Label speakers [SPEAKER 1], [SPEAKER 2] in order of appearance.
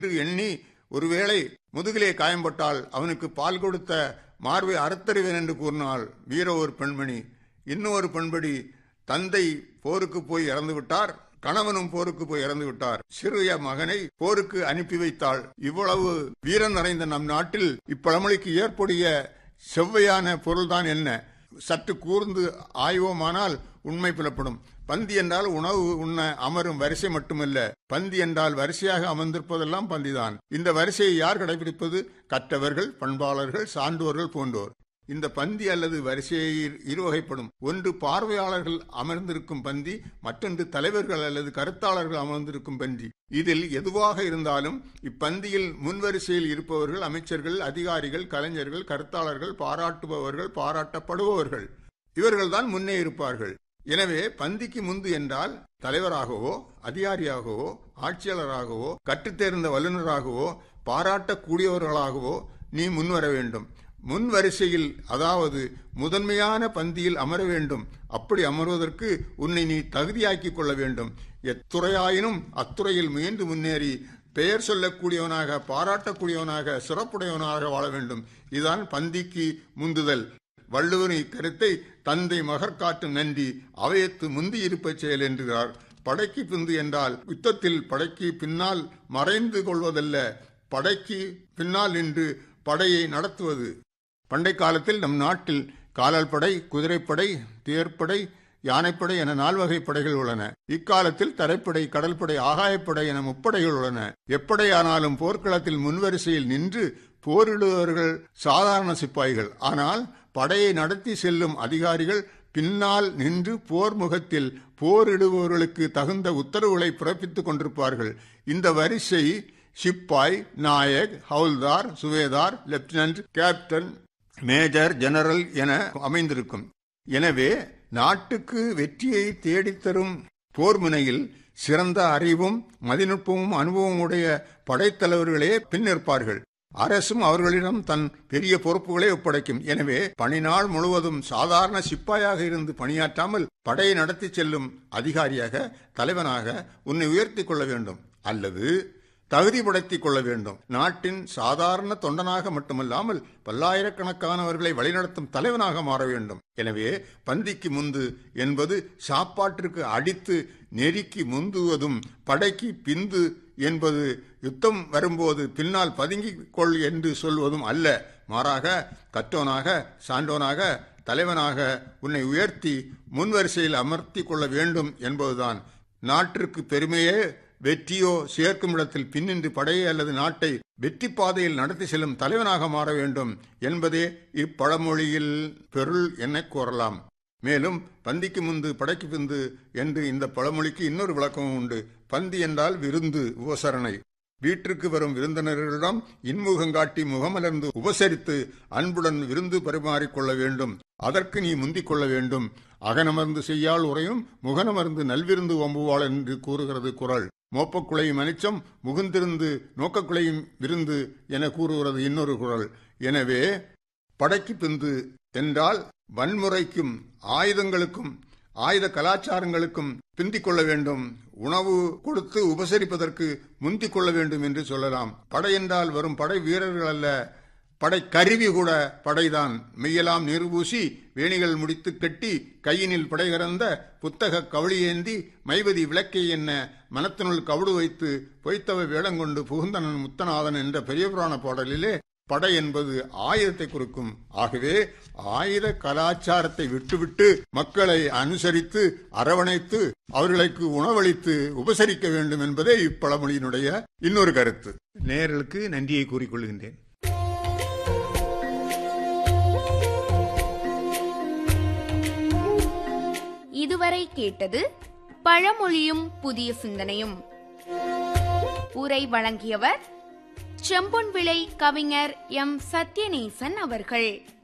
[SPEAKER 1] என்று எண்ணி ஒருவேளை முதுகிலே காயம்பட்டால் அவனுக்கு பால் கொடுத்த மார்பை அறுத்தறிவேன் என்று கூறினாள் வீர ஒரு பெண்மணி இன்னொரு பெண்படி தந்தை போருக்கு போய் இறந்து விட்டார் கணவனும் போருக்கு போய் இறந்து விட்டார் சிறிய மகனை போருக்கு அனுப்பி வைத்தாள் இவ்வளவு வீரம் நிறைந்த நம் நாட்டில் இப்பழமொழிக்கு ஏற்புடைய செவ்வையான பொருள்தான் என்ன சற்று கூர்ந்து ஆய்வோமானால் உண்மை புலப்படும் பந்தி என்றால் உணவு உண்ண அமரும் வரிசை மட்டுமல்ல பந்தி என்றால் வரிசையாக அமர்ந்திருப்பதெல்லாம் பந்திதான் இந்த வரிசையை யார் கடைபிடிப்பது கற்றவர்கள் பண்பாளர்கள் சான்றோர்கள் போன்றோர் இந்த பந்தி அல்லது வரிசையை இருவகைப்படும் ஒன்று பார்வையாளர்கள் அமர்ந்திருக்கும் பந்தி மற்றொன்று தலைவர்கள் அல்லது கருத்தாளர்கள் அமர்ந்திருக்கும் பந்தி இதில் எதுவாக இருந்தாலும் இப்பந்தியில் முன்வரிசையில் இருப்பவர்கள் அமைச்சர்கள் அதிகாரிகள் கலைஞர்கள் கருத்தாளர்கள் பாராட்டுபவர்கள் பாராட்டப்படுபவர்கள் இவர்கள்தான் முன்னே இருப்பார்கள் எனவே பந்திக்கு முந்து என்றால் தலைவராகவோ அதிகாரியாகவோ ஆட்சியாளராகவோ கற்றுத்தேர்ந்த வல்லுநராகவோ பாராட்டக்கூடியவர்களாகவோ நீ முன்வர வேண்டும் முன் வரிசையில் அதாவது முதன்மையான பந்தியில் அமர வேண்டும் அப்படி அமர்வதற்கு உன்னை நீ தகுதியாக்கிக் கொள்ள வேண்டும் எத்துறையாயினும் அத்துறையில் முயன்று முன்னேறி பெயர் சொல்லக்கூடியவனாக பாராட்டக்கூடியவனாக சிறப்புடையவனாக வாழ வேண்டும் இதுதான் பந்திக்கு முந்துதல் வள்ளுவன் இக்கருத்தை தந்தை மகற்காட்டும் நன்றி அவையத்து முந்தி இருப்பச் செயல் என்கிறார் படைக்கு பிந்து என்றால் யுத்தத்தில் படைக்கு பின்னால் மறைந்து கொள்வதல்ல படைக்கு பின்னால் நின்று படையை நடத்துவது பண்டை காலத்தில் நம் நாட்டில் காலால் படை குதிரைப்படை தேர்ப்படை யானைப்படை என நால்வகை படைகள் உள்ளன இக்காலத்தில் தரைப்படை கடல்படை ஆகாயப்படை என முப்படைகள் உள்ளன எப்படையானாலும் போர்க்களத்தில் முன்வரிசையில் நின்று போரிடுபவர்கள் சாதாரண சிப்பாய்கள் ஆனால் படையை நடத்தி செல்லும் அதிகாரிகள் பின்னால் நின்று போர் முகத்தில் போரிடுபவர்களுக்கு தகுந்த உத்தரவுகளை பிறப்பித்துக் கொண்டிருப்பார்கள் இந்த வரிசை சிப்பாய் நாயக் ஹவுல்தார் சுவேதார் லெப்டினன்ட் கேப்டன் மேஜர் ஜெனரல் என அமைந்திருக்கும் எனவே நாட்டுக்கு வெற்றியை தேடித்தரும் போர் முனையில் சிறந்த அறிவும் மதிநுட்பமும் அனுபவமும் உடைய படைத்தலைவர்களே பின் நிற்பார்கள் அரசும் அவர்களிடம் தன் பெரிய பொறுப்புகளை ஒப்படைக்கும் எனவே பணிநாள் முழுவதும் சாதாரண சிப்பாயாக இருந்து பணியாற்றாமல் படையை நடத்தி செல்லும் அதிகாரியாக தலைவனாக உன்னை உயர்த்தி கொள்ள வேண்டும் அல்லது தகுதிப்படுத்திக் கொள்ள வேண்டும் நாட்டின் சாதாரண தொண்டனாக மட்டுமல்லாமல் பல்லாயிரக்கணக்கானவர்களை வழிநடத்தும் தலைவனாக மாற வேண்டும் எனவே பந்திக்கு முந்து என்பது சாப்பாட்டிற்கு அடித்து நெருக்கி முந்துவதும் படைக்கு பிந்து என்பது யுத்தம் வரும்போது பின்னால் பதுங்கிக் கொள் என்று சொல்வதும் அல்ல மாறாக கற்றோனாக சான்றோனாக தலைவனாக உன்னை உயர்த்தி முன்வரிசையில் அமர்த்தி கொள்ள வேண்டும் என்பதுதான் நாட்டிற்கு பெருமையே வெற்றியோ சேர்க்கும் இடத்தில் பின்னின்று படையை அல்லது நாட்டை வெற்றி பாதையில் நடத்தி செல்லும் தலைவனாக மாற வேண்டும் என்பதே இப்பழமொழியில் பொருள் என கூறலாம் மேலும் பந்திக்கு முந்து படைக்கு பிந்து என்று இந்த பழமொழிக்கு இன்னொரு விளக்கமும் உண்டு பந்தி என்றால் விருந்து உபசரணை வீட்டிற்கு வரும் விருந்தினர்களிடம் இன்முகம் காட்டி முகமலர்ந்து உபசரித்து அன்புடன் விருந்து பரிமாறிக்கொள்ள வேண்டும் அதற்கு நீ முந்திக் கொள்ள வேண்டும் அகனமர்ந்து செய்யால் உரையும் முகனமர்ந்து நல்விருந்து ஒம்புவாள் என்று கூறுகிறது குரல் மோப்பக்குலையும் அனிச்சம் முகுந்திருந்து நோக்கக்குலையும் விருந்து என கூறுகிறது இன்னொரு குரல் எனவே படைக்கு பிந்து என்றால் வன்முறைக்கும் ஆயுதங்களுக்கும் ஆயுத கலாச்சாரங்களுக்கும் பிந்திக் கொள்ள வேண்டும் உணவு கொடுத்து உபசரிப்பதற்கு முந்திக் கொள்ள வேண்டும் என்று சொல்லலாம் படை என்றால் வரும் படை வீரர்கள் அல்ல படை கருவி கூட படைதான் மெய்யலாம் நீர்பூசி வேணிகள் முடித்து கட்டி கையினில் படை கறந்த புத்தக கவளியேந்தி மைவதி விளக்கை என்ன மனத்தினுள் கவுடு வைத்து பொய்த்தவ வேடங்கொண்டு புகுந்தனன் முத்தநாதன் என்ற பெரிய புராண பாடலிலே படை என்பது ஆயுதத்தை குறிக்கும் ஆகவே ஆயுத கலாச்சாரத்தை விட்டுவிட்டு மக்களை அனுசரித்து அரவணைத்து அவர்களுக்கு உணவளித்து உபசரிக்க வேண்டும் என்பதே இப்பழமொழியினுடைய இன்னொரு கருத்து நேர்களுக்கு நன்றியை கூறிக்கொள்கின்றேன்
[SPEAKER 2] இதுவரை கேட்டது பழமொழியும் புதிய சிந்தனையும் உரை வழங்கியவர் செம்பொன் விளை கவிஞர் எம் சத்யநேசன் அவர்கள்